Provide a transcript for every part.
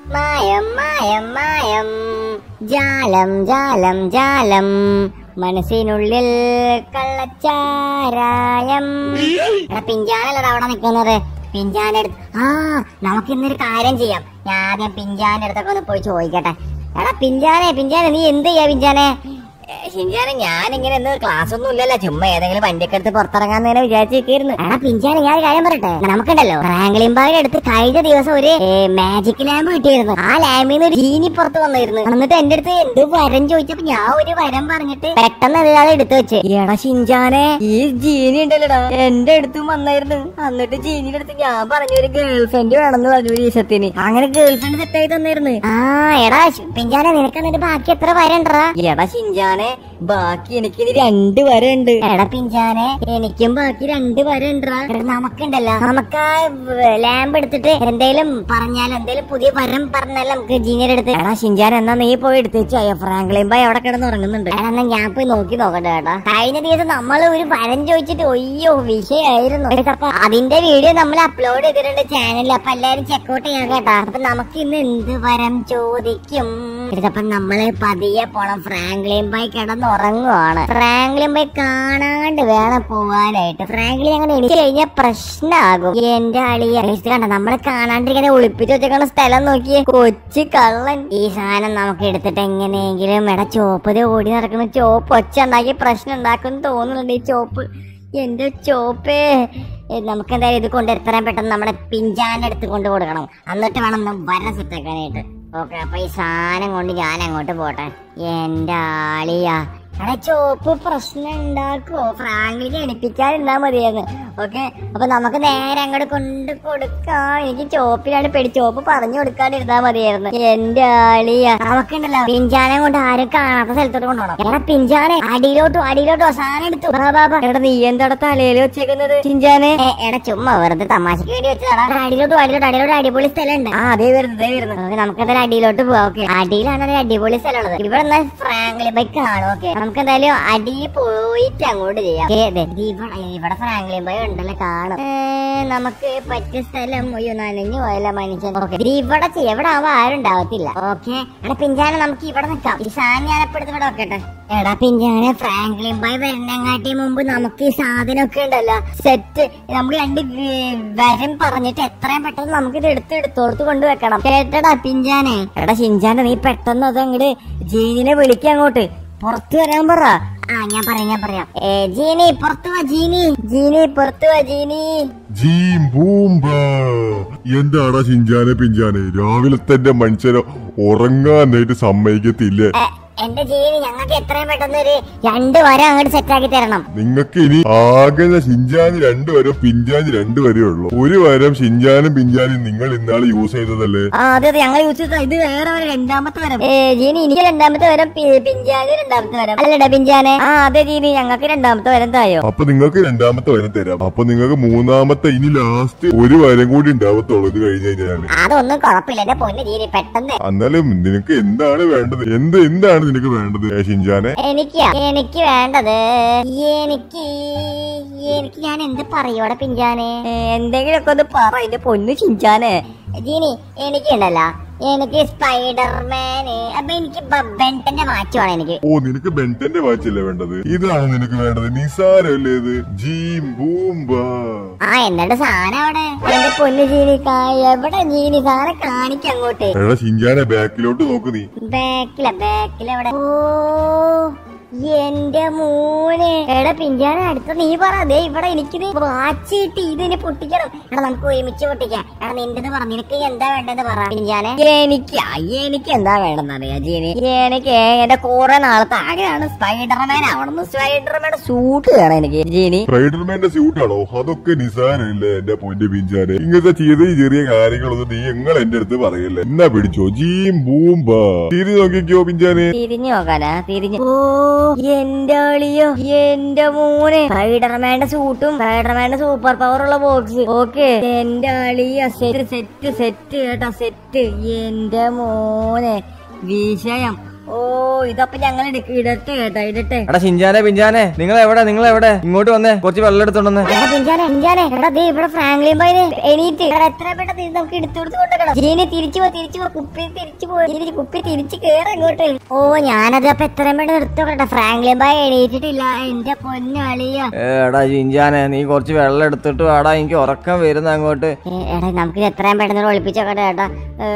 മായം മായം മായം ജാലം ജാലം ജാലം മനസ്സിനുള്ളിൽ കള്ളച്ചാരായം എടാ പിഞ്ചാനല്ലടാ അവിടെ നിൽക്കുന്നത് പിഞ്ചാനെടുത്ത് ആ നമുക്ക് ഇന്നൊരു കാര്യം ചെയ്യാം ഞാൻ ആദ്യം പിഞ്ചാന്റെ അടുത്തൊക്കെ ഒന്ന് പോയി ചോദിക്കട്ടെ എടാ പിഞ്ചാനെ പിഞ്ചാനെ നീ എന്ത് ചെയ്യാ പിഞ്ചാനെ ഷിഞ്ചാനെ ഞാനിങ്ങനെ ഇന്ന് ക്ലാസ് ഒന്നും ഇല്ലല്ലോ ചുമ്മാ ഏതെങ്കിലും വണ്ടിയൊക്കെ എടുത്ത് പുറത്തിറങ്ങാൻ നേരെ വിചാരിച്ചിരിക്കുന്നു എടാ പിഞ്ചാനെ ഞാൻ ഒരു കാര്യം പറയട്ടെ നമുക്കുണ്ടല്ലോ റാങ്ക്ലിംബാഗിന്റെ അടുത്ത് കഴിഞ്ഞ ദിവസം ഒരു മാജിക് ലാമ്പ് കിട്ടിയിരുന്നു ആ ലാമ്പിൽ നിന്ന് ഒരു ജീനി പുറത്ത് വന്നിരുന്നു എന്നിട്ട് എന്റെ അടുത്ത് എന്ത് വരം ചോദിച്ചപ്പോ ഞാൻ ഒരു വരം പറഞ്ഞിട്ട് പെട്ടെന്ന് അത് എടുത്തു വെച്ച് എടാ ഷിഞ്ചാനെ ഈ ജീനി ഉണ്ടല്ലോടാ എന്റെ അടുത്തും വന്നായിരുന്നു എന്നിട്ട് ജീനിയുടെ അടുത്ത് ഞാൻ പറഞ്ഞു ഒരു ഗേൾ ഫ്രണ്ട് വേണമെന്ന് പറഞ്ഞു ഒരു ദിവസത്തിന് അങ്ങനെ ഗേൾ ഫ്രണ്ട് സെറ്റ് ആയി തന്നിരുന്നു ആ എടാ ശ്- പിഞ്ചാനെ നിനക്ക് എന്നിട്ട് ബാക്കി എത്ര വരണ്ടാ എടാ ഷിഞ്ചാനെ ബാക്കി എനിക്ക് ഇനി രണ്ട് വരെ ഉണ്ട് എടാ പിഞ്ചാനെ എനിക്കും ബാക്കി രണ്ട് വരണ്ടാ നമുക്കുണ്ടല്ലോ നമുക്ക് ആ ലാമ്പ് എടുത്തിട്ട് എന്തേലും പറഞ്ഞാലും എന്തേലും പുതിയ വരം പറഞ്ഞാലും നമുക്ക് ജീനിയുടെ അടുത്ത് എടാ ഷിഞ്ചാൻ എന്നാ നീ പോയി എടുത്തേച്ചായോ ഫ്രാങ്ക്ലിൻ ബായ് അവിടെ കിടന്ന് ഉറങ്ങുന്നുണ്ട് എടാ, എന്നാ ഞാൻ പോയി നോക്കി നോക്കട്ടെ കേട്ടാ കഴിഞ്ഞ ദിവസം നമ്മൾ ഒരു വരം ചോദിച്ചിട്ട് ഒയ്യോ വിഷയായിരുന്നു അപ്പൊ അതിന്റെ വീഡിയോ നമ്മൾ അപ്ലോഡ് ചെയ്തിട്ടുണ്ട് ചാനലിൽ അപ്പൊ എല്ലാരും ചെക്കൗട്ട് ചെയ്യാൻ കേട്ടാ അപ്പൊ നമുക്ക് ഇന്ന് എന്ത് വരം ചോദിക്കും അപ്പൊ നമ്മള് പതിയെ പോണം ഫ്രാങ്ക്ലിൻ ബൈ കിടന്ന് ഉറങ്ങുവാണ് ഫ്രാങ്ക്ലിൻ ബൈ കാണാണ്ട് വേണം പോവാനായിട്ട് ഫ്രാങ്ക്ലിൻ അങ്ങനെ എനിക്ക് കഴിഞ്ഞാൽ പ്രശ്നമാകും എന്റെ അളിയ ഇത് കണ്ട നമ്മളെ കാണാണ്ടിരിക്കാതെ ഒളിപ്പിച്ച് വെച്ചേക്കുന്ന സ്ഥലം നോക്കിയേ കൊച്ചു കള്ളൻ ഈ സാധനം നമുക്ക് എടുത്തിട്ട് എങ്ങനെയെങ്കിലും എടാ ചോപ്പ് ദേ ഓടി നടക്കുന്ന ചോപ്പ് ഒച്ച ഉണ്ടാക്കി പ്രശ്നം ഉണ്ടാക്കും തോന്നുന്നുണ്ട് ഈ ചോപ്പ് എന്റെ ചോപ്പേ ഏ, നമുക്ക് എന്തായാലും ഇത് കൊണ്ട് എത്രയും പെട്ടെന്ന് നമ്മുടെ പിഞ്ചാന്റെ അടുത്ത് കൊണ്ട് കൊടുക്കണം എന്നിട്ട് വേണം നമ്മൾ വര സെറ്റാക്കാനായിട്ട് ഓക്കെ അപ്പൊ ഈ സാധനം കൊണ്ട് ഞാൻ അങ്ങോട്ട് പോട്ടെ എന്റെ ആളിയാ എടാ ചോപ്പ് പ്രശ്നം ഉണ്ടാക്കുവോ ഫ്രാങ്കിലിനെ എണിപ്പിക്കാതിരുന്നാ മതിയായിരുന്നു ഓക്കെ അപ്പൊ നമുക്ക് നേരെ അങ്ങോട്ട് കൊണ്ട് കൊടുക്കാം എനിക്ക് ചോപ്പിലാണ് പെടി ചോപ്പ് പറഞ്ഞു കൊടുക്കാണ്ടിരുന്നാ മതിയായിരുന്നു എന്റെ ആളിയ നമുക്കുണ്ടല്ലോ പിഞ്ചാനെ കൊണ്ട് ആരും കാണാത്ത സ്ഥലത്തോട്ട് കൊണ്ടുപോകണം എടാ പിഞ്ചാനെ അടിയിലോട്ടോ അടിയിലോട്ടോ സാധനം എടുത്തു ബാ, ബാ, ബാ. എടാ നീ എന്താ തലയിൽ വെച്ചേക്കുന്നത് ഷിഞ്ചാനെ ഏ, എടാ ചുമ്മാ വെറുതെ തമാശക്ക് വേണ്ടി വെച്ചതാ അടിയിലോട്ട് അടിയിലോട്ട് അടിയിലോട്ട് അടിപൊളി സ്ഥലമുണ്ട് ആ അതേ വരുന്നത് അതേ വരുന്നത് നമുക്ക് നമുക്ക് എന്തായാലും അടിയിലോട്ട് പോവാം ഓക്കെ അടിയിലാണ് ഒരു അടിപൊളി സ്ഥലമുള്ളത് ഇവിടെ നിന്ന് ഫ്രാങ്ക്ലി ബൈക്ക് കാണും ഓക്കെ നമുക്ക് എന്തായാലും അടിയിൽ പോയിട്ട് അങ്ങോട്ട് ചെയ്യാം ഓക്കേ, ദേ, ഇത് ഇവിടെ ഇവിടെ ഫ്രാങ്ക്ലി ബൈ ഉണ്ടല്ലോ കാണും ഏ, നമുക്ക് പറ്റിയ സ്ഥലം അയ്യോ നനഞ്ഞു പോയല്ല മനുഷ്യൻ ഓക്കെ ഇവിടെ ചെയ്യാം ഇവിടെ ആവുമ്പോ ആരും ഉണ്ടാവത്തില്ല ഓക്കെ എടാ പിഞ്ചാനെ നമുക്ക് ഇവിടെ നിൽക്കാം ഈ സാധനം ഞാൻ എപ്പോഴത്തെ ഇവിടെ വെക്കട്ടെ എടാ പിഞ്ചാനെ ഫ്രാങ്ക്ലിൻ ബൈ വരണങ്ങാട്ടി മുമ്പ് നമുക്ക് ഈ സാധനമൊക്കെ ഉണ്ടല്ലോ സെറ്റ് നമ്മൾ രണ്ട് വ- വരം പറഞ്ഞിട്ട് എത്രയും പെട്ടെന്ന് നമുക്ക് ഇത് എടുത്ത് എടുത്തോർത്ത് കൊണ്ട് വെക്കണം കേട്ടടാ പിഞ്ചാനെ എടാ ഷിഞ്ചാനെ നീ പെട്ടെന്ന് അത് അങ്ങട് ജീനിനെ വിളിക്ക അങ്ങോട്ട് പുറത്തു വരാൻ പറ ആ ഞാൻ പറയാം ഞാൻ പറയാം ഏ ജീനി പുറത്തു വാ ജീനി ജീനി പുറത്തു വാ ജീനി ജീം ബൂംബ എന്താടാ ചിഞ്ചാനെ പിഞ്ചാനെ രാവിലെ തന്നെ മനുഷ്യനെ ഉറങ്ങാനായിട്ട് സമ്മതിക്കത്തില്ലേ ഏ, എന്റെ ജീനി ഞങ്ങൾക്ക് എത്രയും പെട്ടെന്ന് ഒരു രണ്ട് വരം അങ്ങോട്ട് സെറ്റാക്കി തരണം നിങ്ങൾക്ക് ഇനി ആകെ ഷിഞ്ചാന് രണ്ടു വരം പിഞ്ചാന് രണ്ടു വരേ ഉള്ളൂ ഒരു വരം ഷിഞ്ചാനും പിഞ്ചാനും നിങ്ങൾ ഇന്നാള് യൂസ് ചെയ്തതല്ലേ ആ അതെ അതെ ഞങ്ങൾ യൂസ് ചെയ്ത ഇത് വേറെ ഒരു രണ്ടാമത്തെ വരം ഏ ജീനി എനിക്ക് രണ്ടാമത്തെ വരം പി- പിഞ്ചാന് രണ്ടാമത്തെ വരം അല്ലടാ പിഞ്ചാനെ ആ അതെ ജീനി ഞങ്ങൾക്ക് രണ്ടാമത്തെ വരം തായോ അപ്പൊ നിങ്ങൾക്ക് രണ്ടാമത്തെ വരം തരാം അപ്പൊ നിങ്ങൾക്ക് മൂന്നാമത്തെ ഇനി ലാസ്റ്റ് ഒരു വരം കൂടി ഉണ്ടാവത്തുള്ളൂ ഇത് കഴിഞ്ഞ് കഴിഞ്ഞാല് അതൊന്നും കുഴപ്പമില്ല എന്റെ പൊന്ന് ജീനി പെട്ടെന്ന് എന്നാലും നിനക്ക് എന്താണ് വേണ്ടത് എന്ത് എന്താണ് നിനക്ക് വേണ്ടത് ഏ, ഷിഞ്ചാനെ എനിക്ക് എനിക്ക് വേണ്ടത് എനിക്ക് എനിക്ക് ഞാൻ എന്ത് പറയൂടെ പിഞ്ചാനെ ഏ, എന്തെങ്കിലുമൊക്കെ ഒന്ന് പറ എന്റെ പൊന്നു ഷിഞ്ചാനെ ജീനി എനിക്ക് ഉണ്ടല്ലോ എനിക്ക് സ്പൈഡർമാന് അപ്പൊ എനിക്ക് ബെൻറ്റന്റെ വാച്ച് വേണം എനിക്ക് ഓ നിനക്ക് ബെൻറ്റന്റെ വാച്ചല്ലേ വേണ്ടത് ഇതാണ് നിനക്ക് വേണ്ടത് നിസാരല്ലേ ഇത് ജീം ബൂംബ ആ എന്നിട്ട് സാധനം അവിടെ എന്റെ പൊന്ന് ജീനി കാ എവിടെ ജീനി സാധനം കാണിക്ക അങ്ങോട്ട് എടാ ഷിഞ്ചാനെ ബാക്കിലോട്ട് നോക്ക് നീ ബാക്കില ബാക്കില എവിടെ ഓ എന്റെ മോനെ എടാ പിഞ്ചാന അടുത്ത നീ പറ ദേ ഇവിടെ എനിക്കിത് വാച്ച് കിട്ടി ഇതിന് പൊട്ടിക്കണം എടാ നമുക്ക് ഒരുമിച്ച് പൊട്ടിക്കാം എടാ നിന്റെത് പറ നിനക്ക് എന്താ വേണ്ടത് പറ പിഞ്ചാനെ എനിക്ക് എനിക്ക് എന്താ വേണമെന്ന് അറിയാ ജീനി എനിക്ക് എന്റെ കുറെ നാളത്തെ ആഗ്രഹമാണ് സ്പൈഡർമാൻ ആവണം സ്പൈഡർമാന്റെ സൂട്ട് വേണം എനിക്ക് ജീനി സ്പൈഡർമാന്റെ സ്യൂട്ടാണോ അതൊക്കെ നിസാരല്ലേ എന്റെ പൊന്റെ പിഞ്ചാനെ ഇങ്ങനത്തെ ചെറിയ ചെറിയ കാര്യങ്ങളൊന്നും നീ നിങ്ങൾ എന്റെ അടുത്ത് പറയല്ലേ എന്നാ പിടിച്ചോ ജീം ബൂംബ തിരി നോക്കിക്കോ പിഞ്ചാനെ തിരിഞ്ഞു നോക്കാനാ തിരിഞ്ഞു ഓ എന്റെ അളിയോ എന്റെ മോനെ സ്പൈഡർമാന്റെ സൂട്ടും സ്പൈഡർമാന്റെ സൂപ്പർ പവർ ഉള്ള ബോക്സ് ഓക്കെ എന്റെ അളിയ സെറ്റ് സെറ്റ് സെറ്റ് കേട്ടാ സെറ്റ് എന്റെ മോനെ വിഷയം ഓ ഇതപ്പൊ ഞങ്ങൾ ഇടട്ടെ കേട്ടോ ഇടട്ടെ എടാ ഷിഞ്ചാനെ പിഞ്ചാനെ നിങ്ങൾ എവിടെ നിങ്ങൾ എവിടെ ഇങ്ങോട്ട് വന്നേ കുറച്ച് വെള്ളം എടുത്തോണ്ടെന്ന് എടാ പിഞ്ചാനെ പിഞ്ചാനെ എടാ ദേ ഇവിടെ ഫ്രാങ്ക്ലിൻ ബൈനെ എണീറ്റ് എടാ എത്ര പെട്ടെന്ന് ഇത് നമുക്ക് എടുത്തു കൊടുത്ത് കൊണ്ടുക്കണം ജീനി തിരിച്ചു പോ തിരിച്ചു പോ കുപ്പി തിരിച്ചു പോ ജീനി കുപ്പി തിരിച്ചു കേറ ഇങ്ങോട്ട് ഓ ഞാനത് അപ്പൊ എത്രയും പെട്ടെന്ന് എടുത്തോട്ടെ ഫ്രാങ്ക്ലിൻ ബൈ എണീറ്റിട്ടില്ല എന്റെ പൊന്നളിയ എടാ ഷിഞ്ചാനെ നീ കുറച്ച് വെള്ളം എടുത്തിട്ട് വാടാ എനിക്ക് ഉറക്കം വരുന്ന അങ്ങോട്ട് എടാ നമുക്ക് എത്രയും പെട്ടെന്ന് ഒളിപ്പിച്ചോട്ടെ ഏട്ടാ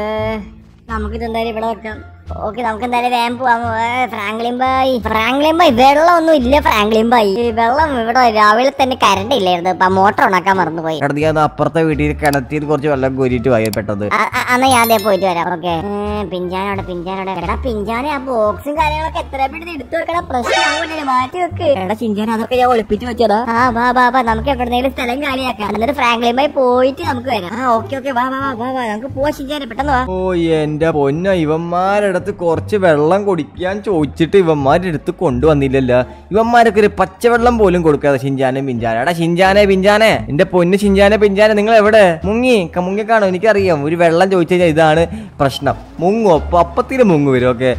നമുക്കിത് എന്തായാലും ഇവിടെ വെക്കാം ഓക്കെ നമുക്ക് എന്തായാലും വേഗം പോവാം ഏ, ഫ്രാങ്ക്ലിൻ ബായ് ഫ്രാങ്ക്ലിൻ ബായ് വെള്ളം ഒന്നും ഇല്ല ഫ്രാങ്ക്ലിൻ ബായ് ഈ വെള്ളം ഇവിടെ രാവിലെ തന്നെ കരണ്ട് ഇല്ലായിരുന്നു ഇപ്പൊ മോട്ടർ ഉണക്കാൻ മറന്നുപോയി എടാ നീ അത് അപ്പുറത്തെ വീട്ടിൽ കിണറ്റിൽ കുറച്ച് വെള്ളം കോരിയിട്ട് വായി പെട്ടത് ആ, ആ, എന്നാ ഞാൻ ദേ പോയിട്ട് വരാം ഓക്കെ പിഞ്ചാനോടെ പിഞ്ചാനോടെ എടാ പിഞ്ചാനെ ആ ബോക്സും കാര്യങ്ങളൊക്കെ എത്ര പെട്ടെന്ന് എടുത്തു വെക്കണ പ്രശ്നമാവൂലേ മാറ്റി വെക്ക് എടാ ചിഞ്ചാൻ അതൊക്കെ ഞാൻ ഒളിപ്പിച്ച് വെച്ചതാ ആ വാ വാ വാ നമുക്ക് എവിടെന്നെങ്കിലും സ്ഥലം കാലിയാക്കാം എന്നിട്ട് ഫ്രാങ്ക്ലിൻ ബായ് പോയിട്ട് നമുക്ക് വരാം ആ ഓക്കെ ഓക്കെ വാ വാ വാ വാ വാ നമുക്ക് പോവാ ചിഞ്ചാനെ പെട്ടെന്ന് വാ ഓ എന്റെ പൊന്ന ഇവന്മാരടുത്ത് കുറച്ച് വെള്ളം കുടിക്കാൻ ചോദിച്ചിട്ട് ഇവന്മാരുടെ അടുത്ത് കൊണ്ടുവന്നില്ലല്ലോ ഇവന്മാരൊക്കെ ഒരു പച്ചവെള്ളം പോലും കൊടുക്കാതെ ഷിഞ്ചാനെ പിഞ്ചാനെ എടാ ഷിഞ്ചാനെ പിഞ്ചാനെ എന്റെ പൊന്ന് ഷിഞ്ചാനെ പിഞ്ചാനെ നിങ്ങൾ എവിടെ മുങ്ങി ക- മുങ്ങിക്കാണോ എനിക്കറിയാം ഒരു വെള്ളം ചോദിച്ചു കഴിഞ്ഞാൽ ഇതാണ് പ്രശ്നം മുങ്ങും അപ്പൊ അപ്പത്തിന് മുങ്ങു വരും ഓക്കെ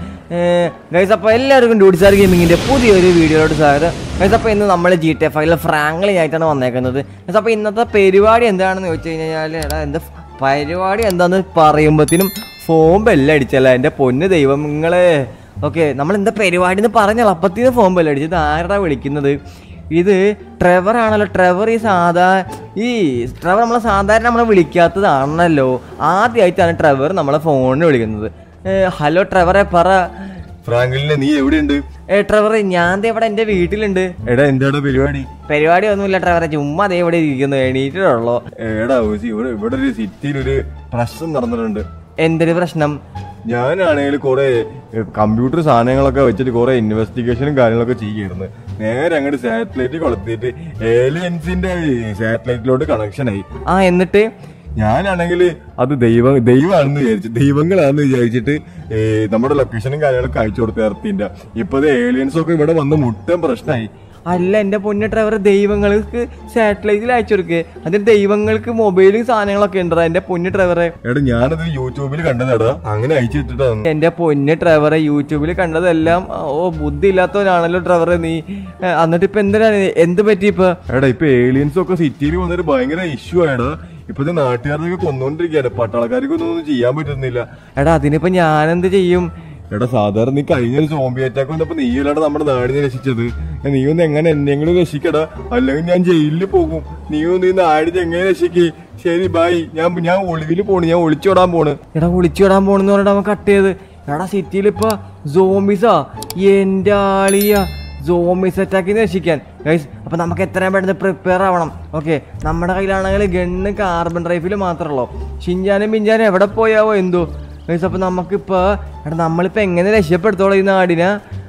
ഗൈസ് അപ്പോൾ എല്ലാവർക്കും ഡ്യൂട്ടിസാർ ഗെയിമിങ്ങിന്റെ പുതിയൊരു വീഡിയോയോട് സ്വാഗതം ഗൈസ് അപ്പോൾ ഇന്ന് നമ്മൾ ജി ടി എഫ് ഐയിലെ ഫ്രാങ്ക്ലിൻ ആയിട്ടാണ് വന്നേക്കുന്നത് ഗൈസ് അപ്പോൾ ഇന്നത്തെ പരിപാടി എന്താണെന്ന് ചോദിച്ചു കഴിഞ്ഞാൽ എടാ എന്താ പരിപാടി എന്താന്ന് പറയുമ്പോഴത്തേനും ഫോൺ ബെല്ലടിച്ചല്ല എൻ്റെ പൊന്ന് ദൈവം നിങ്ങളെ ഓക്കെ നമ്മൾ എന്താ പരിപാടി എന്ന് പറഞ്ഞല്ലോ അപ്പത്തിന് ഫോൺ ബെല്ലടിച്ചു ഇത് ആരാ വിളിക്കുന്നത് ഇത് ട്രെവർ ആണല്ലോ ട്രെവർ ഈ സാധാ ഈ ട്രെവർ നമ്മളെ സാധാരണ നമ്മളെ വിളിക്കാത്തതാണല്ലോ ആദ്യമായിട്ടാണ് ട്രെവർ നമ്മളെ ഫോണിൽ വിളിക്കുന്നത് ഏ, ഹലോ ട്രെവറെ പറ ഫ്രാങ്കലിനെ നീ എവിടെയുണ്ട് ഏ ട്രെവറെ ഞാൻ ദേ ഇവിടെ എൻ്റെ വീട്ടിലുണ്ട് എടാ എന്താടാ പരിപാടി പരിപാടി ഒന്നുമില്ല ട്രെവറെ ചുമ്മാ ദേ ഇവിടെ ഇരിക്കുന്നു എണീറ്റിട്ടുള്ളൂ എടാ ഊസി, ഇവിടെ ഇവിടെ ഒരു സിറ്റിയിൽ ഒരു പ്രശ്നം നടന്നിട്ടുണ്ട് എന്തൊരു പ്രശ്നം ഞാനാണെങ്കിൽ കുറെ കമ്പ്യൂട്ടർ സാധനങ്ങളൊക്കെ വെച്ചിട്ട് കുറെ ഇൻവെസ്റ്റിഗേഷനും കാര്യങ്ങളൊക്കെ ചെയ്യായിരുന്നു നേരെ അങ്ങോട്ട് സാറ്റലൈറ്റ് കൊളുത്തിയിട്ട് ഏലിയൻസിന്റെ സാറ്റലൈറ്റിലോട്ട് കണക്ഷൻ ആയി ആ എന്നിട്ട് ഞാനാണെങ്കിൽ അത് ദൈവം ദൈവമാണെന്ന് വിചാരിച്ചു ദൈവങ്ങളാണെന്ന് വിചാരിച്ചിട്ട് ഏ, നമ്മുടെ ലൊക്കേഷനും കാര്യങ്ങളൊക്കെ അയച്ചു കൊടുത്ത് ഇറത്തിൻ്റെ ഇപ്പൊ ഏലിയൻസ് ഒക്കെ ഇവിടെ വന്ന് മുട്ടൻ പ്രശ്നമായി അല്ല എന്റെ പൊന്ന ഡ്രൈവർ ദൈവങ്ങൾക്ക് സാറ്റലൈറ്റിൽ അയച്ചു കൊടുക്ക് അതിന് ദൈവങ്ങൾക്ക് മൊബൈലും സാധനങ്ങളൊക്കെ ഉണ്ടോ എന്റെ പൊന്ന ഡ്രൈവറെ എടാ ഞാനത് യൂട്യൂബിൽ കണ്ടതാടാ അങ്ങനെ അയച്ചു വിട്ടിട്ടാണ് എന്റെ പൊന്ന ഡ്രൈവറെ യൂട്യൂബിൽ കണ്ടതെല്ലാം ഓ ബുദ്ധി ഇല്ലാത്തവനാണല്ലോ ഡ്രൈവറെ നീ ഏ, എന്നിട്ട് ഇപ്പൊ എന്തിനാ എന്ത് പറ്റി ഇപ്പൊ എടാ ഇപ്പൊ ഏലിയൻസ് ഒക്കെ സിറ്റിയിൽ വന്നിട്ട് ഭയങ്കര ഇഷ്യൂ ആയടാ ഇപ്പത്തെ നാട്ടുകാരൊക്കെ കൊന്നുകൊണ്ടിരിക്കുകയാണ് പട്ടാളക്കാർക്കൊന്നും ഒന്നും ചെയ്യാൻ പറ്റുന്നില്ല എടാ അതിനിപ്പോ ഞാനെന്ത് ചെയ്യും എടാ സാധാരണ നീ കഴിഞ്ഞ ഒരു സോംബി അറ്റാക്ക് വന്നപ്പോ നീയല്ലാടെ നമ്മുടെ നാടിനെ രക്ഷിച്ചത് നീ ഒന്ന് എങ്ങനെ എന്നെങ്കിലും രക്ഷിക്കടാ അല്ലെങ്കിൽ ഞാൻ ജയിലിൽ പോകും നീ ഒന്ന് ഈ നാടിനെ എങ്ങനെ രക്ഷിക്ക് ശരി ബായ് ഞാൻ ഞാൻ ഒളിവിൽ പോണ് ഞാൻ ഒളിച്ചോടാൻ പോണ് എടാ വിളിച്ചിടാൻ പോണെന്ന് പറഞ്ഞിട്ട് അവൻ കട്ട് ചെയ്ത് എടാ സിറ്റിയിൽ ഇപ്പൊ സോംബിസാ എന്റെ ആളിയ സോംബിസ് അറ്റാക്കിന് രക്ഷിക്കാൻ ഗൈസ് അപ്പൊ നമുക്ക് എത്രയും പെട്ടെന്ന് പ്രിപ്പയർ ആവണം ഓക്കെ നമ്മുടെ കയ്യിലാണെങ്കിൽ ഗണ്ണ് കാർബൺ റൈഫിൽ മാത്രമല്ലോ ഷിഞ്ചാനും പിഞ്ചാനും എവിടെ പോയാവോ എന്തോ ഗൈസ് അപ്പൊ നമുക്കിപ്പോ എടാ നമ്മളിപ്പോ എങ്ങനെ രക്ഷപ്പെടുത്തോളൂ ഈ നാടിനെ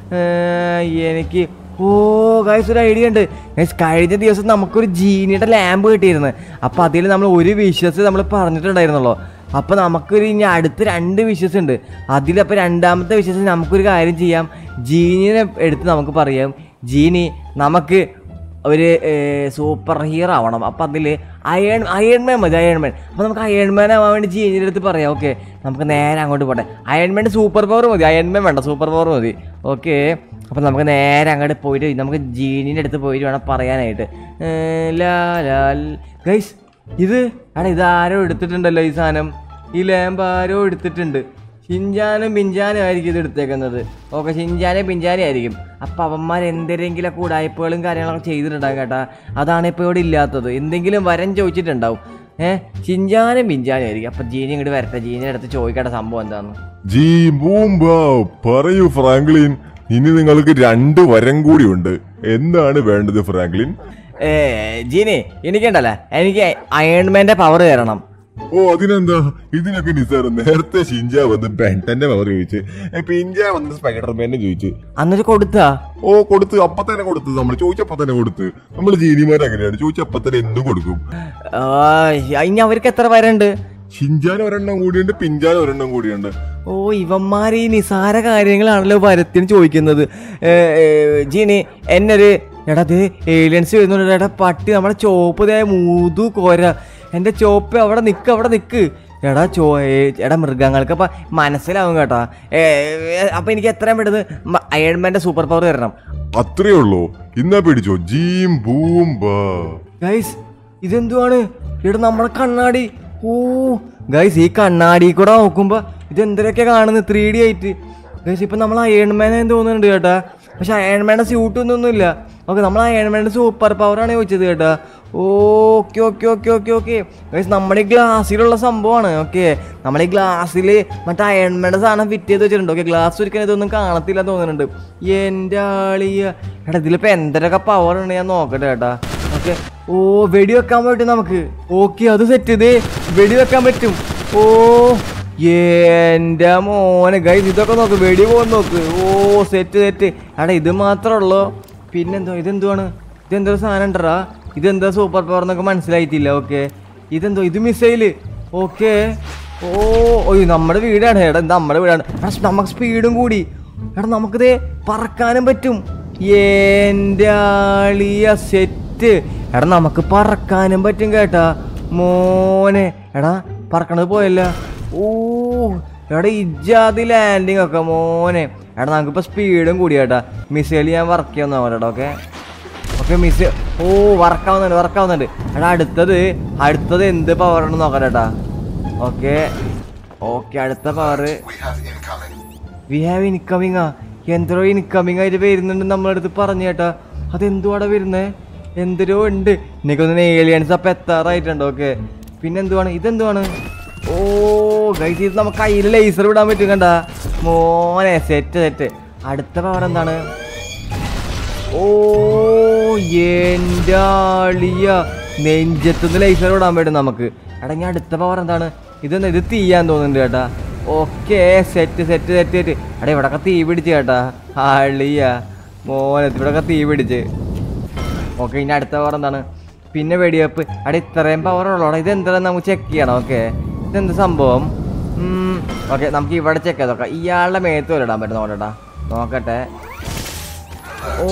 ഏർ, എനിക്ക് ഓ ഗൈസ് ഒരു ഐഡിയ ഉണ്ട് ഗൈസ് കഴിഞ്ഞ ദിവസം നമുക്കൊരു ജീനിയുടെ ലാമ്പ് കിട്ടിയിരുന്നു അപ്പൊ അതിൽ നമ്മൾ ഒരു വിശ്വസ് നമ്മൾ പറഞ്ഞിട്ടുണ്ടായിരുന്നല്ലോ അപ്പൊ നമുക്കൊരു ഇനി അടുത്ത രണ്ട് വിഷസ് ഉണ്ട് അതിലപ്പോൾ രണ്ടാമത്തെ വിഷസ് നമുക്കൊരു കാര്യം ചെയ്യാം ജീനിനെ എടുത്ത് നമുക്ക് പറയാം ജീനി നമുക്ക് ഒരു സൂപ്പർ ഹീറോ ആവണം അപ്പം അതിൽ അയൺ അയൺമാൻ മതി അയൺമാൻ അപ്പം നമുക്ക് അയൺമാൻ ആവാൻ വേണ്ടി ജീനിയുടെ അടുത്ത് പറയാം ഓക്കെ നമുക്ക് നേരെ അങ്ങോട്ട് പോട്ടെ അയൺമാൻ്റെ സൂപ്പർ പവർ മതി അയൺമാൻ വേണ്ട സൂപ്പർ പവർ മതി ഓക്കെ അപ്പം നമുക്ക് നേരെ അങ്ങോട്ട് പോയിട്ട് നമുക്ക് ജീനിൻ്റെ അടുത്ത് പോയിട്ട് വേണം പറയാനായിട്ട് ഏ, ലാ ലാ ഗൈസ് ഇത് എടാ ഇത് ആരോ എടുത്തിട്ടുണ്ടല്ലോ ഈ സാധനം ഈ ലാമ്പ് ആരോ എടുത്തിട്ടുണ്ട് ഷിഞ്ചാനും പിഞ്ചാനും ആയിരിക്കും ഇത് എടുത്തേക്കുന്നത് ഓക്കെ ഷിഞ്ചാനും പിഞ്ചാനും ആയിരിക്കും അപ്പം അവന്മാർ എന്തെങ്കിലും ഉടായ്പകളും കാര്യങ്ങളൊക്കെ ചെയ്തിട്ടുണ്ടാകും കേട്ടാ അതാണ് ഇപ്പോൾ ഇവിടെ ഇല്ലാത്തത് എന്തെങ്കിലും വരം ചോദിച്ചിട്ടുണ്ടാവും ഏഹ് ഷിഞ്ചാനും പിഞ്ചാനും ആയിരിക്കും അപ്പം ജീനി ഇങ്ങോട്ട് വരട്ടെ ജീനിയുടെ അടുത്ത് ചോദിക്കേണ്ട സംഭവം എന്താന്ന് ജി ബൂംബ പറയൂ ഫ്രാങ്ക്ലിൻ ഇനി നിങ്ങൾക്ക് രണ്ട് വരം കൂടിയുണ്ട് എന്താണ് വേണ്ടത് ഫ്രാങ്ക്ലിൻ ഏ ജീനി എനിക്കുണ്ടല്ലേ എനിക്ക് അയൺമാൻ്റെ പവർ തരണം ഓ അതിനെന്താ ഇതിനൊക്കെ നിസാറ് നേരത്തെ ഷിഞ്ച വന്ന് ബെൻറ്റന്റെ പവർ ചോദിച്ച് ഏ, പിഞ്ച വന്ന് സ്പൈഡർമാനെ ചോദിച്ചു അന്നിട്ട് കൊടുത്താ ഓ കൊടുത്ത് അപ്പൊ തന്നെ കൊടുത്ത് നമ്മൾ ചോദിച്ചപ്പോ തന്നെ കൊടുത്ത് നമ്മൾ ജീനിമാർ അങ്ങനെയാണ് ചോദിച്ചപ്പോ തന്നെ എന്തും കൊടുക്കും ആ, ഇനി അവർക്ക് എത്ര വരണ്ട് ഷിഞ്ചാൻ ഒരെണ്ണം കൂടിയുണ്ട് പിഞ്ചാൻ ഒരെണ്ണം കൂടിയുണ്ട് ഓ ഇവന്മാർ ഈ നിസാര കാര്യങ്ങളാണല്ലോ വരത്തിന് ചോദിക്കുന്നത് ഏ, ഏ, ജീനി എന്നൊരു എടാ ഇത് ഏലിയൻസ് വരുന്നുണ്ട് എടാ പട്ടി നമ്മുടെ ചോപ്പ് ദേ മൂതു കോര എൻ്റെ ചോപ്പ് അവിടെ നിക്ക് അവിടെ നിക്ക് എടാ ചോ ഏ, എടാ മൃഗങ്ങൾക്ക് അപ്പൊ മനസ്സിലാവും കേട്ടോ ഏ, ഏ, അപ്പൊ എനിക്ക് എത്രയും പെട്ടെന്ന് അയൺമാന്റെ സൂപ്പർ പവർ തരണം അത്രേ ഉള്ളൂ ഇന്നാ പിടിച്ചോ ജീം ബൂം ബാ ഗൈസ് ഇതെന്തുവാണ് ഇവിടെ നമ്മുടെ കണ്ണാടി ഓ ഗൈസ് ഈ കണ്ണാടി കൂടെ നോക്കുമ്പോ ഇതെന്തൊക്കെ കാണുന്നത് ത്രീ ഡി ആയിട്ട് ഗൈസ് ഇപ്പൊ നമ്മൾ അയൺമാനെ തോന്നുന്നുണ്ട് കേട്ടാ പക്ഷെ അയൺമാന്റെ സ്യൂട്ട് ഒന്നും ഇല്ല ഓക്കെ നമ്മൾ അയൺമാന്റെ സൂപ്പർ പവർ ആണ് ചോദിച്ചത് കേട്ടാ okay okay okay okay okay guys നമ്മുടെ ഈ ഗ്ലാസ്സിലുള്ള സംഭവമാണ് ഓക്കെ നമ്മൾ ഈ ഗ്ലാസ്സിൽ മറ്റേ അയൺമാന്റെ സാധനം ഫിറ്റ് ചെയ്ത് വെച്ചിട്ടുണ്ട് ഓക്കെ ഗ്ലാസ് ഒരിക്കലും ഇതൊന്നും കാണത്തില്ല തോന്നുന്നുണ്ട് എൻ്റെ ആളിയ എടാ ഇതിലിപ്പോ എന്തൊക്കെ പവർ ഉണ്ട് ഞാൻ നോക്കട്ടെ കേട്ടാ ഓക്കെ ഓ വെടി വെക്കാൻ പറ്റും നമുക്ക് ഓക്കെ അത് സെറ്റ് ചെയ്ത് വെടി വെക്കാൻ പറ്റും ഓ എന്റെ മോനെ ഗൈസ് ഇതൊക്കെ നോക്ക് വെടി പോകാൻ നോക്ക് ഓ സെറ്റ് സെറ്റ് എടാ ഇത് മാത്രമേ ഉള്ളൂ പിന്നെന്തോ ഇതെന്തുവാണ് ഇതെന്തോ സാധനം ഉണ്ടറാ ഇതെന്താ സൂപ്പർ പവർ എന്നൊക്കെ മനസ്സിലായിട്ടില്ല ഓക്കെ ഇതെന്തോ ഇത് മിസൈല് ഓക്കെ ഓ ഓയ് നമ്മുടെ വീടാണ് എടാ ഇത് നമ്മുടെ വീടാണ് എടാ നമുക്ക് സ്പീഡും കൂടി എടാ നമുക്കിത് പറക്കാനും പറ്റും എൻ്റെ ആളിയ സെറ്റ് എടാ നമുക്ക് പറക്കാനും പറ്റും കേട്ടാ മോനെ എടാ പറക്കണത് പോയല്ല ഓ എടാ ഇജാതി ലാൻഡിങ് ഒക്കെ മോനെ എടാ നമുക്കിപ്പോൾ സ്പീഡും കൂടി കേട്ടാ മിസൈൽ ഞാൻ വർക്ക് ചെയ്യാൻ നോക്കട്ടെ ഓക്കെ ഓക്കെ മിസ് ഓ വർക്കാവുന്നുണ്ട് വർക്കാവുന്നുണ്ട് എടാ അടുത്തത് അടുത്തത് എന്ത് പവറാണ് നോക്കാം ചേട്ടാ ഓക്കെ ഓക്കെ അടുത്ത പവർ വി ഹാവ് ഇൻകമിങ് ആ എന്തോ ഇൻകമിങ് ആയിട്ട് വരുന്നുണ്ട് നമ്മളെ അടുത്ത് പറഞ്ഞു കേട്ടാ അതെന്തുവാടെ വരുന്നേ എന്തരോ ഉണ്ട് എനിക്കൊന്ന് ഏലിയൻസ് അപ്പം എത്താറായിട്ടുണ്ട് ഓക്കെ പിന്നെന്തുവാണ് ഇതെന്തുവാണ് ഓ ഗൈസ് ഇത് നമുക്ക് കയ്യിൽ ലേസർ വിടാൻ പറ്റും കണ്ട മോനെ സെറ്റ് സെറ്റ് അടുത്ത പവർ എന്താണ് ഓ എൻ്റെ ആളിയ നെഞ്ചത്തുനിന്ന് ലൈസർ വിടാൻ പറ്റും നമുക്ക് എടാ ഞാൻ അടുത്ത പവർ എന്താണ് ഇതെന്താ ഇത് തീയാൻ തോന്നുന്നുണ്ട് കേട്ടാ okay set set set set എടാ ഇവിടൊക്കെ തീ പിടിച്ച് കേട്ടാ ആളിയ മോനെ ഇവിടൊക്കെ തീ പിടിച്ച് ഓക്കെ ഇനി അടുത്ത പവർ എന്താണ് പിന്നെ വെടിവെപ്പ് അവിടെ ഇത്രയും പവർ ഉള്ളോടാ ഇതെന്താ നമുക്ക് ചെക്ക് ചെയ്യണം ഓക്കെ ഇതെന്ത് സംഭവം ഓക്കെ നമുക്ക് ഇവിടെ ചെക്ക് ചെയ്ത് നോക്കാം ഇയാളുടെ മേത്ത് വരെ ഇടാൻ പറ്റും നോക്കട്ടെ നോക്കട്ടെ ഓ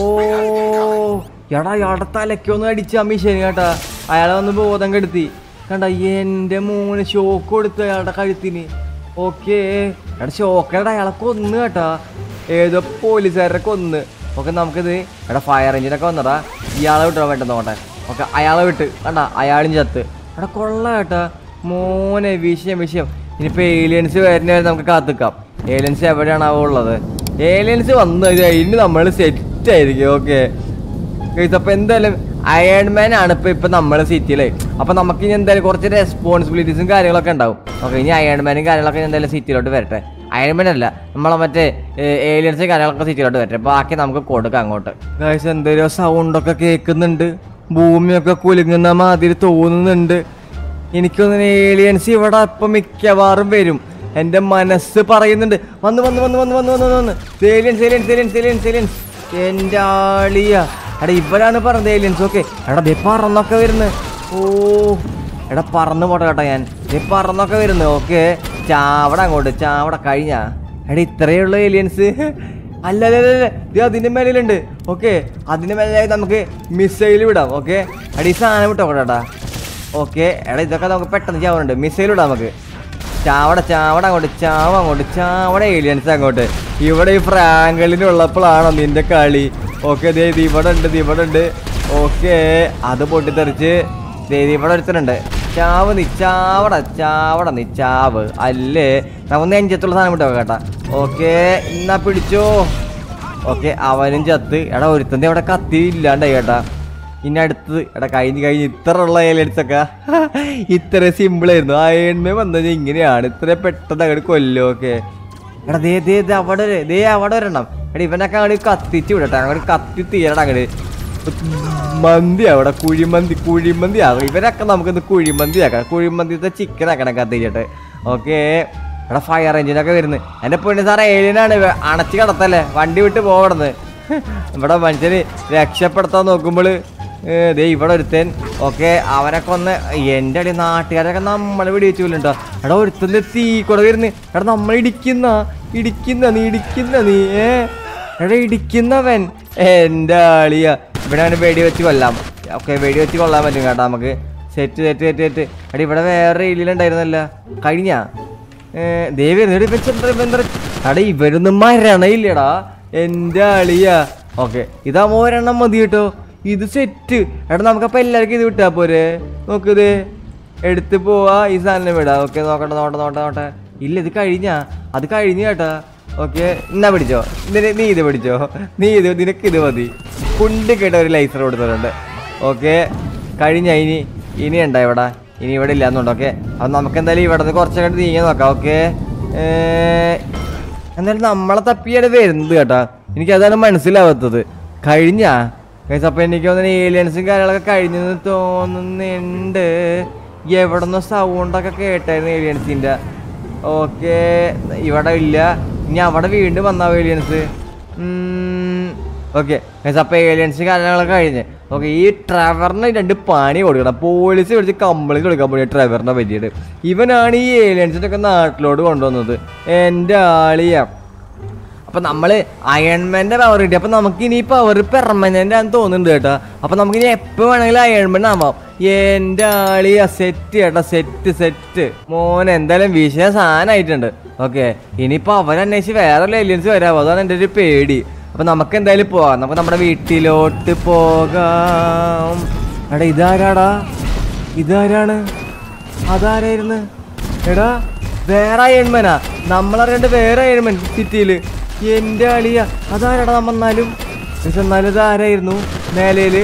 എടാ ഇയാളുടെ തലയ്ക്കൊന്ന് അടിച്ച മിഷൻ കേട്ടാ അയാളെ വന്ന് ബോധം കെടുത്തി കണ്ട എന്റെ മൂന്ന് ഷോക്ക് കൊടുത്തു അയാളുടെ കഴുത്തിന് ഓക്കെ എടാ ഷോക്കടാ അയാളെ കൊന്ന് കേട്ടാ ഏതോ പോലീസുകാരെ കൊന്ന് ഓക്കെ നമുക്കിത് എടാ ഫയർ എഞ്ചിനൊക്കെ വന്നടാ ഇയാളെ വിട്ടോ വേണ്ടെന്ന് നോട്ടെ ഓക്കെ അയാളെ വിട്ട് കണ്ട അയാളും ചത്ത് എടാ കൊള്ള കേട്ടാ മോനെ വിഷയം വിഷയം ഇനിയിപ്പോ ഏലിയൻസ് വരുന്ന വരെ നമുക്ക് കാത്തിക്കാം ഏലിയൻസ് എവിടെയാണാവോ ഉള്ളത് ഏലിയൻസ് വന്നു കഴിഞ്ഞ് നമ്മൾ സെറ്റ് ആയിരിക്കും ഓക്കെ അപ്പൊ എന്തായാലും അയൺമാൻ ആണ് ഇപ്പൊ ഇപ്പൊ നമ്മളെ സിറ്റിയിലെ അപ്പൊ നമുക്ക് ഇനി എന്തായാലും കുറച്ച് റെസ്പോൺസിബിലിറ്റീസും കാര്യങ്ങളൊക്കെ ഉണ്ടാവും ഓക്കെ ഇനി അയൺമാനും കാര്യങ്ങളൊക്കെ ഇനി എന്തായാലും സിറ്റിയിലോട്ട് വരട്ടെ അയൺമാൻ അല്ല നമ്മളെ മറ്റേ ഏലിയൻസ് കാര്യങ്ങളൊക്കെ സിറ്റിയിലോട്ട് വരട്ടെ ബാക്കി നമുക്ക് കൊടുക്കാം അങ്ങോട്ട് ഗൈസ് എന്തെങ്കിലും സൗണ്ടൊക്കെ കേൾക്കുന്നുണ്ട് ഭൂമിയൊക്കെ കുലുങ്ങുന്ന മാതിരി തോന്നുന്നുണ്ട് എനിക്കൊന്നും ഏലിയൻസ് ഇവിടെ ഇപ്പൊ മിക്കവാറും വരും എന്റെ മനസ്സ് പറയുന്നുണ്ട് വന്ന് വന്ന് വന്ന് വന്ന് വന്ന് വന്ന് വന്ന് aliens aliens aliens aliens aliens എന്റെ ആളിയ എടാ ഇവരാണ് പറഞ്ഞത് ഏലിയൻസ് ഓക്കെ എടാ ദേ പറന്നൊക്കെ വരുന്നത് ഓ എടാ പറന്ന് പോട്ടെ കേട്ടോ ഞാൻ ദേ പറന്നൊക്കെ വരുന്നത് ഓക്കെ ചാവട അങ്ങോട്ട് ചാവട കഴിഞ്ഞ എടാ ഇത്രയേ ഉള്ളൂ ഏലിയൻസ് അല്ല അല്ല അല്ല, അല്ല ഇത് അതിന്റെ മേലിലുണ്ട് ഓക്കെ അതിന്റെ മേലെ നമുക്ക് മിസൈൽ വിടാം ഓക്കെ എടാ ഈ സാധനം വിട്ടോ കേട്ടാ ഓക്കെ എടാ ഇതൊക്കെ നമുക്ക് പെട്ടെന്ന് ചാവാനുണ്ട് മിസൈൽ ഇടാം നമുക്ക് ചാവട ചാവട അങ്ങോട്ട് ചാവ അങ്ങോട്ട് ചാവട ഏലിയൻസ് അങ്ങോട്ട് ഇവിടെ ഈ ഫ്രാങ്കലിനുള്ളപ്പോഴാണോ നിന്റെ കളി ഓക്കെ ദേ ഇത് ഇവിടെ ഉണ്ട് ഇത് ഇവിടെ ഉണ്ട് ഓക്കെ അത് പൊട്ടിത്തെറിച്ച് ദേ ഇത് ഇവിടെ ഒരുത്തനുണ്ട് ചാവ് നീ ചാവട ചാവട നീ ചാവ് അല്ലേ നമുക്ക് നെഞ്ചത്തുള്ള സാധനം വിട്ടോ കേട്ടാ ഓക്കെ എന്നാ പിടിച്ചോ ഓക്കെ അവനും ചത്ത് എടാ ഒരുത്തന്റെ അവിടെ കത്തി ഇല്ലാണ്ടായി കേട്ടാ ഇനി അടുത്തത് എടാ കഴിഞ്ഞ് കഴിഞ്ഞ് ഇത്ര ഉള്ള ഏലിയൻസ് ഒക്കെ ഇത്ര സിമ്പിൾ ആയിരുന്നു അയൺമേ വന്നത് ഇങ്ങനെയാണ് ഇത്ര പെട്ടെന്ന് അങ്ങോട്ട് കൊല്ലോ ഒക്കെ എടാ ദേ ദേ ദേ അവിടെ ഒരു- ദേ അവിടെ വരണം എടാ ഇവനൊക്കെ അങ്ങോട്ട് കത്തിച്ച് വിടട്ടെ അങ്ങോട്ട് കത്തി തീരടാ അങ്ങോട്ട് മന്തി അവിടെ കുഴിമന്തി കുഴിമന്തി ആകും ഇവരൊക്കെ നമുക്കൊന്ന് കുഴിമന്തി ആക്കാം കുഴിമന്തിത്തെ ചിക്കൻ ആക്കണം കത്തിച്ചിട്ട് ഓക്കെ എടാ ഫയർ എഞ്ചിനൊക്കെ വരുന്നത് എൻ്റെ പൊണ്ണി സാറേ ഏലിയനാണ് ഇവ. അണച്ച് കിടത്തല്ലേ വണ്ടി വിട്ട് പോകണത് ഇവിടെ മനുഷ്യന് രക്ഷപ്പെടുത്താൻ നോക്കുമ്പോൾ ദേ ഇവിടെ ഒരുത്തൻ ഓക്കെ അവനൊക്കെ ഒന്ന് എൻ്റെ അടി നാട്ടുകാരൊക്കെ നമ്മളെ വെടിവെച്ചില്ലോ എടാ ഒരുത്തൻ്റെ തീ കൂടെ വരുന്നു എടാ നമ്മൾ ഇടിക്കുന്ന ഇടിക്കുന്ന നീ ഇടിക്കുന്ന നീ ഏ എടാ ഇടിക്കുന്നവൻ എൻ്റെ ആളിയ ഇവിടെ അവന് വെടി വെച്ച് കൊല്ലാം ഓക്കെ വെടി വെച്ച് കൊല്ലാൻ പറ്റും കേട്ടോ നമുക്ക് സെറ്റ് സെറ്റ് സെറ്റ് സെറ്റ് അടി ഇവിടെ വേറെ ഏലിയനുണ്ടായിരുന്നല്ല കഴിഞ്ഞ ദേവി അടാ ഇവരൊന്നും മരണയില്ലടാ എന്റെ അളിയ ഓക്കെ ഇതാകുമ്പോ ഒരെണ്ണം മതി കേട്ടോ ഇത് സെറ്റ് എടാ നമുക്കപ്പോ എല്ലാവർക്കും ഇത് വിട്ടാ പോരെ നോക്കിത് എടുത്ത് പോവാ ഈ സാധനം വിടാ ഓക്കെ നോക്കട്ടെ നോട്ടെ നോട്ടെ നോട്ടെ ഇല്ല ഇത് കഴിഞ്ഞാ അത് കഴിഞ്ഞു കേട്ടാ ഓക്കെ എന്നാ പിടിച്ചോ നിന- നീ ഇത് പിടിച്ചോ നീ ഇത് നിനക്ക് ഇത് മതി കുണ്ടി കേട്ട ഒരു ലൈസർ കൊടുത്തിട്ടുണ്ട് ഓക്കെ കഴിഞ്ഞ ഇനി ഇനി ഉണ്ടോ ഇവിടെ ഇനി ഇവിടെ ഇല്ലാന്നുണ്ട് ഓക്കെ അപ്പം നമുക്ക് എന്തായാലും ഇവിടെ നിന്ന് കുറച്ചൊക്കെ നീങ്ങി നോക്കാം ഓക്കെ എന്തായാലും നമ്മളെ തപ്പിയാണ് വരുന്നത് കേട്ടാ എനിക്ക് അതാണ് മനസ്സിലാവാത്തത് കഴിഞ്ഞാ ഗൈസ് അപ്പൊ എനിക്ക് തോന്നുന്നു ഏലിയൻസും കാര്യങ്ങളൊക്കെ കഴിഞ്ഞെന്ന് തോന്നുന്നുണ്ട് എവിടെ നിന്നോ സൗണ്ടൊക്കെ കേട്ടായിരുന്നു ഏലിയൻസിന്റെ ഓക്കെ ഇവിടെ ഇല്ല ഇനി അവിടെ വീണ്ടും വന്നാവും ഏലിയൻസ് ഓക്കെ അപ്പൊ ഏലിയൻസ് കാര്യങ്ങളൊക്കെ കഴിഞ്ഞ് ഓക്കെ ഈ ട്രാവറിന് രണ്ട് പണി കൊടുക്കണം പോലീസ് വിളിച്ച് കംപ്ലൈൻറ്റ് കൊടുക്കാൻ പോയി ട്രാവറിനെ പറ്റിയിട്ട് ഇവനാണ് ഈ ഏലിയൻസിൻ്റെ ഒക്കെ നാട്ടിലോട്ട് കൊണ്ടുവന്നത് എൻ്റെ ആളിയാ അപ്പൊ നമ്മള് അയൺമാന്റെ പവർ കിട്ടി അപ്പൊ നമുക്ക് ഇനി പവർ പെർമനന്റ് ആണെന്ന് തോന്നുന്നുണ്ട് കേട്ടോ അപ്പൊ നമുക്ക് ഇനി എപ്പോ വേണമെങ്കിലും അയൺമാൻ ആവാം എന്റെ ആളിയ സെറ്റ് കേട്ടോ സെറ്റ് സെറ്റ് മോൻ എന്തായാലും വിഷയ സാധനമായിട്ടുണ്ട് ഓക്കെ ഇനിയിപ്പോ അവരന്വേഷിച്ച് വേറെ ഏലിയൻസ് വരാമോ അതാണ് എൻ്റെ ഒരു പേടി അപ്പൊ നമുക്ക് എന്തായാലും പോവാം നമുക്ക് നമ്മുടെ വീട്ടിലോട്ട് പോകാം എടാ ഇതാരാടാ ഇതാരാണ് അതാരായിരുന്നു എടാ വേറെ അയൺമനാ നമ്മളറിയണ്ട വേറെ അയൺമൻ സിറ്റിയില് എന്റെ അളിയ അതാരടാ നമ്മന്നാലും എന്നാലും ഇത് ആരായിരുന്നു മേലയില്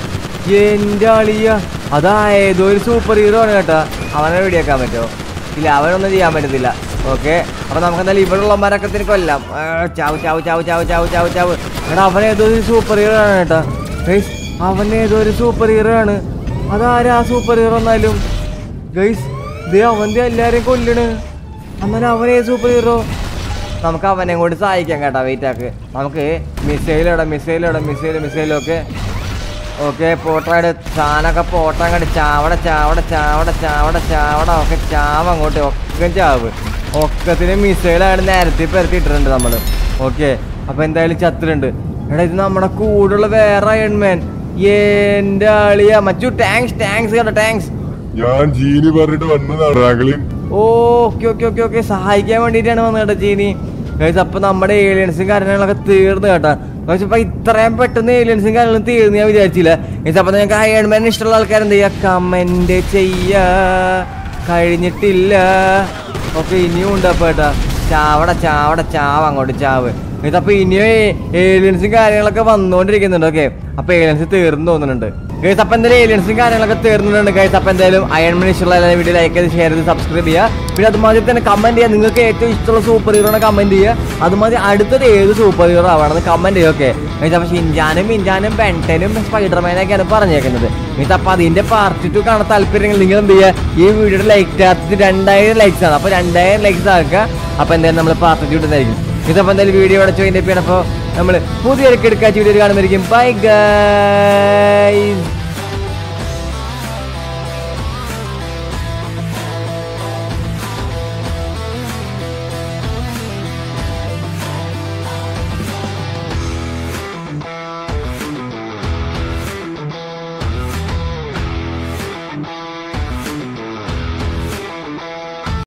എന്റെ അളിയ അതായതോ ഒരു സൂപ്പർ ഹീറോ ആണ് കേട്ടാ അവനെ വെടിയാക്കാൻ പറ്റുമോ ഇല്ല അവനൊന്നും ചെയ്യാൻ പറ്റത്തില്ല ഓക്കെ അപ്പൊ നമുക്ക് എന്തായാലും ഇവിടെയുള്ള മരക്കത്തിന് കൊല്ലാം ആ, ചാവ് ചാവ് ചാവ് ചാവ് ചാവ് ചാവ് ചാവ് എടാ അവൻ ഏതോ ഒരു സൂപ്പർ ഹീറോ ആണ് കേട്ടാ ഗൈസ് അവൻ ഏതോ ഒരു സൂപ്പർ ഹീറോ ആണ് അതാരാ സൂപ്പർ ഹീറോ എന്നാലും ഗൈസ് ദേ അവന്റെ എല്ലാരെയും കൊല്ലണ് എന്നാലും അവനേ സൂപ്പർ ഹീറോ നമുക്ക് അവനെയും കൂടി സഹായിക്കാം കേട്ടോ വെയിറ്റ് ആക്ക് നമുക്ക് മിസൈൽ ഇടാം മിസൈൽ ഇടാം മിസൈൽ മിസൈലൊക്കെ ഓക്കെ പോട്ടാട് സാധനമൊക്കെ പോട്ടാൻ കണ്ട് ചാവട ചാവട ചാവട ചാവട ചാവട ഒക്കെ ചാവ അങ്ങോട്ട് ഒക്കെ ചാവ് ഒക്കത്തിന് മിസൈലാണ് നേരത്തെ പെരത്തി ഇട്ടിട്ടുണ്ട് നമ്മൾ ഓക്കെ അപ്പൊ എന്തായാലും ചത്തിട്ടുണ്ട് എടാ ഇത് നമ്മുടെ കൂടുള്ള വേറെ അയൺമാൻ എന്റെ ആളിയാ മറ്റു ടാങ്ക്സ് ടാങ്ക്സ് കേട്ടോ ടാങ്ക്സ് ഞാൻ ജീനി പറഞ്ഞിട്ട് വന്നതാണ് റാഗിളിൻ ഓക്കെ ഓക്കെ ഓക്കെ ഓക്കെ സഹായിക്കാൻ വേണ്ടിയിട്ടാണ് വന്നത് കേട്ടോ ചീനി ഗൈസ് അപ്പൊ നമ്മുടെ ഏലിയൻസും കാര്യങ്ങളൊക്കെ തീർന്നു കേട്ടോ ഗൈസ് അപ്പൊ ഇത്രയും പെട്ടെന്ന് ഏലിയൻസും കാര്യങ്ങളും തീർന്നു ഞാൻ വിചാരിച്ചില്ല ഗൈസ് അപ്പൊ നിങ്ങൾക്ക് അയൺമാൻ ഇഷ്ടമുള്ള ആൾക്കാർ എന്ത് ചെയ്യാ കമന്റ് ചെയ്യാ കഴിഞ്ഞിട്ടില്ല ഓക്കെ ഇനിയും ഉണ്ട് അപ്പൊ കേട്ടാ ചാവട ചാവട ചാവ് അങ്ങോട്ട് ചാവ് ഗൈസ് അപ്പൊ ഇനിയും ഏലിയൻസും കാര്യങ്ങളൊക്കെ വന്നുകൊണ്ടിരിക്കുന്നുണ്ട് ഓക്കെ അപ്പൊ ഏലിയൻസ് തീർന്നു തോന്നുന്നുണ്ട് ഗൈസ് അപ്പൊ എന്തായാലും ഏലിയൻസും കാര്യങ്ങളൊക്കെ തീർന്നിട്ടുണ്ട് ഗൈസ് അപ്പൊ എന്തായാലും അയൺമൻ ഇഷ്ടമുള്ള എല്ലാ വീഡിയോ ലൈക്ക് ചെയ്ത് ഷെയർ ചെയ്ത് സബ്സ്ക്രൈബ് ചെയ്യുക പിന്നെ അതുമാതിരി തന്നെ കമന്റ് ചെയ്യുക നിങ്ങൾക്ക് ഏറ്റവും ഇഷ്ടമുള്ള സൂപ്പർ ഹീറോനെ കമന്റ് ചെയ്യുക അതുമാതിരി അടുത്തത് ഏത് സൂപ്പർ ഹീറോ ആവണമെന്ന് കമന്റ് ചെയ്യുക ഓക്കെ ഗൈസ് അപ്പൊ ഷിൻജാനും മിൻജാനും ബെൻറ്റനും സ്പൈഡർമാനൊക്കെയാണ് പറഞ്ഞേക്കുന്നത് ഗൈസ് അപ്പൊ അതിന്റെ പാർട്ട് ടു കാണാൻ താല്പര്യങ്ങൾ നിങ്ങൾ എന്ത് ചെയ്യുക ഈ വീഡിയോയുടെ ലൈക്ക് ചാർജ് രണ്ടായിരം ലൈക്സ് ആണ് അപ്പൊ രണ്ടായിരം ലൈക്സ് ആക്കുക അപ്പൊ എന്തായാലും നമ്മൾ പാർട്ട് ടു ഇടുന്നതായിരിക്കും ഇതപ്പോ എന്തായാലും വീഡിയോ അടച്ചു കഴിഞ്ഞപ്പോൾ നമ്മൾ പുതിയൊരു കിടക്കാച്ച വീഡിയോ കാണുമായിരിക്കും ബൈ ഗൈ